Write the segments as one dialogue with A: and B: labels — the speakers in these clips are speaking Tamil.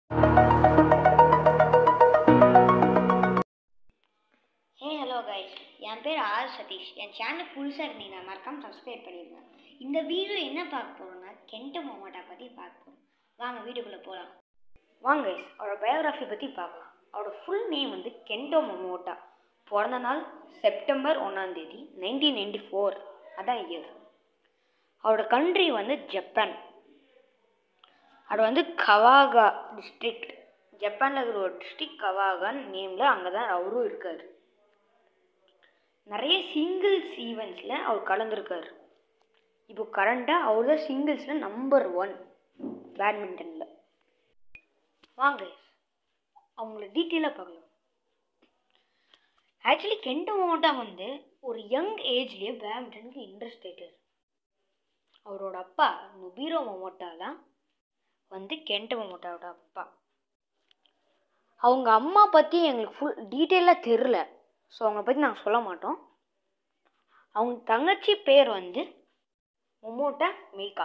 A: ஹே ஹலோ கைஸ் என் பேர் ஆர் சதீஷ் என் சேனல் புதுசாக இருந்தீங்கன்னா மறக்காம சப்ஸ்கிரைப் பண்ணிடுங்க இந்த வீடியோ என்ன பார்க்க போகிறோம்னா கென்ட மோமோட்டா பற்றி பார்க்க போகிறோம் வாங்க வீடியோக்குள்ளே போகலாம் வாங்க கைஸ் அவரோட பயோகிராஃபி பற்றி பார்க்கலாம் அவரோட ஃபுல் நேம் வந்து கென்டோ மொமோட்டா பிறந்த நாள் செப்டம்பர் ஒன்றாம் தேதி நைன்டீன் நைன்டி ஃபோர் அதான் இயர் அவரோட கண்ட்ரி வந்து ஜப்பான் அது வந்து கவாகா டிஸ்ட்ரிக்ட் ஜப்பானில் இருக்கிற ஒரு டிஸ்ட்ரிக்ட் கவாகான் நேமில் அங்கே தான் அவரும் இருக்கார் நிறைய சிங்கிள்ஸ் ஈவெண்ட்ஸில் அவர் கலந்துருக்கார் இப்போ கரண்ட்டாக அவர் தான் சிங்கிள்ஸில் நம்பர் ஒன் பேட்மிண்டனில் வாங்க அவங்கள டீட்டெயிலாக பார்க்கலாம் ஆக்சுவலி கென்டோ மோட்டா வந்து ஒரு யங் ஏஜ்லேயே பேட்மிண்டனுக்கு இன்ட்ரெஸ்ட் ஆயிட்டார் அவரோட அப்பா நுபீரோ மொமோட்டா தான் வந்து கென்டோ மொமோட்டாவோட அப்பா அவங்க அம்மா பற்றி எங்களுக்கு ஃபுல் டீட்டெயிலாக தெரில ஸோ அவங்கள பற்றி நாங்கள் சொல்ல மாட்டோம் அவங்க தங்கச்சி பேர் வந்து மொமோட்டா மீகா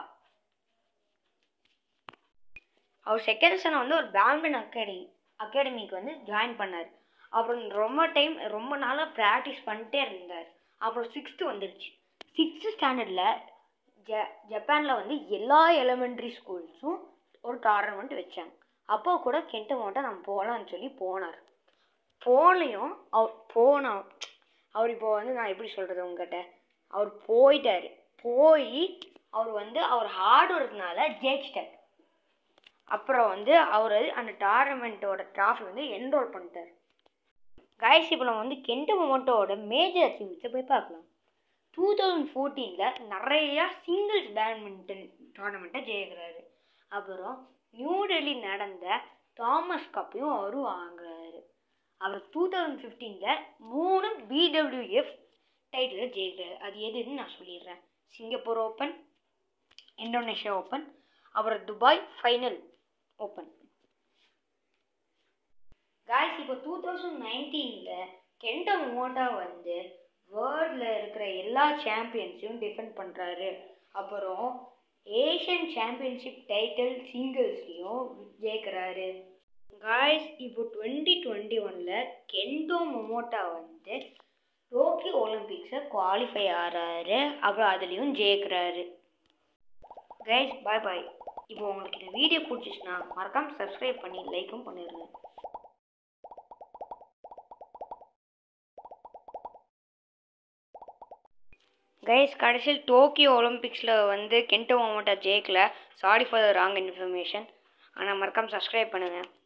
A: அவர் செகண்ட் சன் வந்து ஒரு பேட்மிண்டன் அகாடமி அகாடமிக்கு வந்து ஜாயின் பண்ணார் அப்புறம் ரொம்ப டைம் ரொம்ப நாளாக ப்ராக்டிஸ் பண்ணிட்டே இருந்தார் அப்புறம் சிக்ஸ்த்து வந்துடுச்சு சிக்ஸ்த்து ஸ்டாண்டர்டில் ஜ ஜப்பானில் வந்து எல்லா எலிமெண்ட்ரி ஸ்கூல்ஸும் ஒரு டோர்னமெண்ட் வச்சாங்க அப்போ கூட கென்ட மோட்டா நம்ம போகலான்னு சொல்லி போனார் போகலையும் அவர் போனோம் அவர் இப்போ வந்து நான் எப்படி சொல்கிறது உங்ககிட்ட அவர் போயிட்டார் போய் அவர் வந்து அவர் ஹார்ட் ஒர்க்னால ஜெயிச்சிட்டார் அப்புறம் வந்து அவர் அந்த டோர்னமெண்ட்டோட ட்ராஃபி வந்து என்ரோல் பண்ணிட்டார் கைஸ் இப்போ நம்ம வந்து கென்ட மொமோட்டோட மேஜர் அச்சீவ்மெண்ட்ஸை போய் பார்க்கலாம் டூ தௌசண்ட் ஃபோர்டீனில் நிறையா சிங்கிள்ஸ் பேட்மிண்டன் டோர்னமெண்ட்டை ஜெயிக்கிறாரு அப்புறம் நியூ டெல்லி நடந்த தாமஸ் கப்பையும் அவரும் வாங்குறாரு அவர் டூ தௌசண்ட் ஃபிஃப்டீனில் மூணு பிடபிள்யூஎஃப் டைட்டில் ஜெயிக்கிறாரு அது எதுன்னு நான் சொல்லிடுறேன் சிங்கப்பூர் ஓப்பன் இந்தோனேஷியா ஓப்பன் அப்புறம் துபாய் ஃபைனல் ஓப்பன் காய்ஸ் இப்போ டூ தௌசண்ட் நைன்டீனில் கென்ட மோட்டா வந்து வேர்ல்டில் இருக்கிற எல்லா சாம்பியன்ஸையும் டிஃபெண்ட் பண்ணுறாரு அப்புறம் ஏஷியன் சாம்பியன்ஷிப் டைட்டில் சிங்கிள்ஸ்லையும் ஜெயிக்கிறாரு காய்ஸ் இப்போ டுவெண்ட்டி டுவெண்ட்டி ஒனில் கென்டோ மொமோட்டா வந்து டோக்கியோ ஒலிம்பிக்ஸை குவாலிஃபை ஆகிறாரு அப்புறம் அதுலேயும் ஜெயிக்கிறாரு கைஸ் பாய் பாய் இப்போ உங்களுக்கு இந்த வீடியோ பிடிச்சிச்சுன்னா மறக்காமல் சப்ஸ்கிரைப் பண்ணி லைக்கும் பண்ணிடுங்க கைஸ் கடைசியில் டோக்கியோ ஒலிம்பிக்ஸில் வந்து கென்டோ மொமோட்டா ஜெயிக்கல sorry for the wrong information ஆனால் மறக்காமல் சப்ஸ்கிரைப் பண்ணுங்கள்